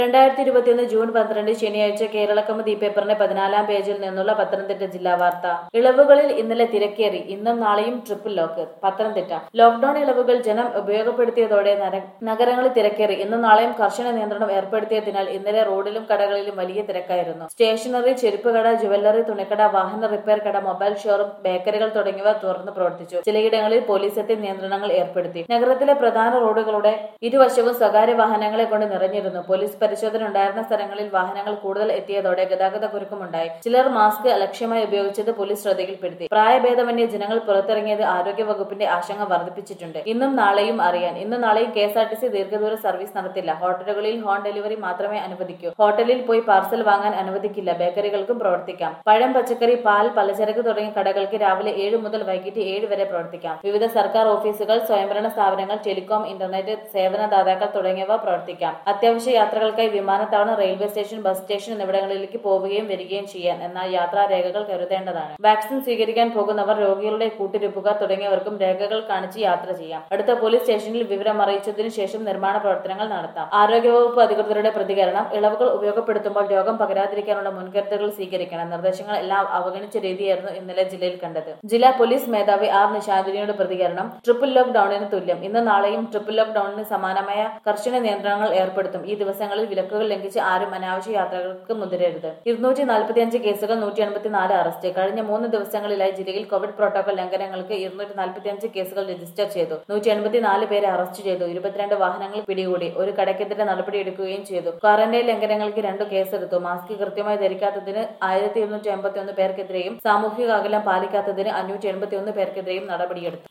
രണ്ടായിരത്തി ഇരുപത്തിയൊന്ന് ജൂൺ പന്ത്രണ്ട് ശനിയാഴ്ച കേരളക്കൗമുദി പേപ്പറിന്റെ പതിനാലാം പേജിൽ നിന്നുള്ള പത്തനംതിട്ട ജില്ലാ വാർത്ത ഇളവുകളിൽ ഇന്നലെ തിരക്കേറി ഇന്നും നാളെയും ട്രിപ്പിൾ ലോക്ക് പത്തനംതിട്ട ലോക്ഡൌൺ ഇളവുകൾ ജനം ഉപയോഗപ്പെടുത്തിയതോടെ നര- നഗരങ്ങളിൽ തിരക്കേറി ഇന്നും നാളെയും കർശന നിയന്ത്രണം ഏർപ്പെടുത്തിയതിനാൽ ഇന്നലെ റോഡിലും കടകളിലും വലിയ തിരക്കായിരുന്നു സ്റ്റേഷനറി ചെരുപ്പ് കട ജുവല്ലറി തുണിക്കട വാഹന റിപ്പയർ കട മൊബൈൽ ഷോറൂം ബേക്കറികൾ തുടങ്ങിയവ തുറന്നു പ്രവർത്തിച്ചു ചിലയിടങ്ങളിൽ പോലീസ് എത്തി നിയന്ത്രണങ്ങൾ ഏർപ്പെടുത്തി നഗരത്തിലെ പ്രധാന റോഡുകളുടെ ഇരുവശവും സ്വകാര്യ വാഹനങ്ങളെ കൊണ്ട് നിറഞ്ഞിരുന്നു പോലീസ് പരിശോധന ഉണ്ടായിരുന്ന സ്ഥലങ്ങളിൽ വാഹനങ്ങൾ കൂടുതൽ എത്തിയതോടെ ഗതാഗത കുരുക്കുമുണ്ടായി ചിലർ മാസ്ക് അലക്ഷ്യമായി ഉപയോഗിച്ചത് പോലീസ് ശ്രദ്ധയിൽപ്പെടുത്തി പ്രായഭേദമന്യേ ജനങ്ങൾ പുറത്തിറങ്ങിയത് ആരോഗ്യ വകുപ്പിന്റെ ആശങ്ക വർദ്ധിപ്പിച്ചിട്ടുണ്ട് ഇന്നും നാളെയും അറിയാൻ ഇന്നും നാളെയും K S R T C ദീർഘദൂര സർവീസ് നടത്തില്ല ഹോട്ടലുകളിൽ ഹോം ഡെലിവറി മാത്രമേ അനുവദിക്കൂ ഹോട്ടലിൽ പോയി പാർസൽ വാങ്ങാൻ അനുവദിക്കില്ല ബേക്കറികൾക്കും പ്രവർത്തിക്കാം പഴം പച്ചക്കറി പാൽ പലചരക്ക് തുടങ്ങിയ കടകൾക്ക് രാവിലെ ഏഴ് മുതൽ വൈകിട്ട് ഏഴ് വരെ പ്രവർത്തിക്കാം വിവിധ സർക്കാർ ഓഫീസുകൾ സ്വയംഭരണ സ്ഥാപനങ്ങൾ ടെലികോം ഇന്റർനെറ്റ് സേവനദാതാക്കൾ തുടങ്ങിയവ പ്രവർത്തിക്കാം അത്യാവശ്യ യാത്രകൾക്കായി വിമാനത്താവളം റെയിൽവേ സ്റ്റേഷൻ ബസ് സ്റ്റേഷൻ എന്നിവിടങ്ങളിലേക്ക് പോവുകയും വരികയും ചെയ്യാൻ എന്നാൽ യാത്രാ രേഖകൾ കരുതേണ്ടതാണ് വാക്സിൻ സ്വീകരിക്കാൻ പോകുന്നവർ രോഗികളുടെ കൂട്ടിരിപ്പുകാർ തുടങ്ങിയവർക്കും രേഖകൾ കാണിച്ച് യാത്ര ചെയ്യാം അടുത്ത പോലീസ് സ്റ്റേഷനിൽ വിവരം അറിയിച്ചതിനു ശേഷം നിർമ്മാണ പ്രവർത്തനങ്ങൾ നടത്താം ആരോഗ്യവകുപ്പ് അധികൃതരുടെ പ്രതികരണം ഇളവുകൾ ഉപയോഗപ്പെടുത്തുമ്പോൾ രോഗം പകരാതിരിക്കാനുള്ള മുൻകരുതലുകൾ സ്വീകരിക്കണം നിർദ്ദേശങ്ങൾ എല്ലാം അവഗണിച്ച രീതിയായിരുന്നു ഇന്നലെ ജില്ലയിൽ കണ്ടത് ജില്ലാ പോലീസ് മേധാവി ആർ നിശാന്തിനിയുടെ പ്രതികരണം ട്രിപ്പിൾ ലോക്ക് ഡൌണിന് തുല്യം ഇന്ന് നാളെയും ട്രിപ്പിൾ ലോക്ക് ഡൌണിന് സമാനമായ കർശന നിയന്ത്രണങ്ങൾ ഏർപ്പെടുത്തും ഈ ദിവസങ്ങളിൽ വിലക്കുകൾ ലംഘിച്ച് ആരും അനാവശ്യ യാത്രകൾക്ക് മുതിരരുത് ഇരുന്നൂറ്റി നാൽപ്പത്തിയഞ്ച് കേസുകൾ നൂറ്റി എൺപത്തിനാല് അറസ്റ്റ് കഴിഞ്ഞ മൂന്ന് ദിവസങ്ങളിലായി ജില്ലയിൽ കോവിഡ് പ്രോട്ടോകോൾ ലംഘനങ്ങൾക്ക് ഇരുന്നൂറ്റി നാൽപ്പത്തിയഞ്ച് കേസുകൾ രജിസ്റ്റർ ചെയ്തു നൂറ്റി എൺപത്തിനാല് പേരെ അറസ്റ്റ് ചെയ്തു ഇരുപത്തിരണ്ട് വാഹനങ്ങൾ പിടികൂടി ഒരു കടയ്ക്കെതിരെ നടപടിയെടുക്കുകയും ചെയ്തു ക്വാറന്റൈൻ ലംഘനങ്ങൾക്ക് രണ്ടു കേസെടുത്തു മാസ്ക് കൃത്യമായി ധരിക്കാത്തതിന് ആയിരത്തി ഇരുന്നൂറ്റി എൺപത്തി ഒന്ന് പേർക്കെതിരെയും സാമൂഹിക അകലം പാലിക്കാത്തതിന് അഞ്ഞൂറ്റി എൺപത്തി ഒന്ന് പേർക്കെതിരെയും നടപടിയെടുത്തു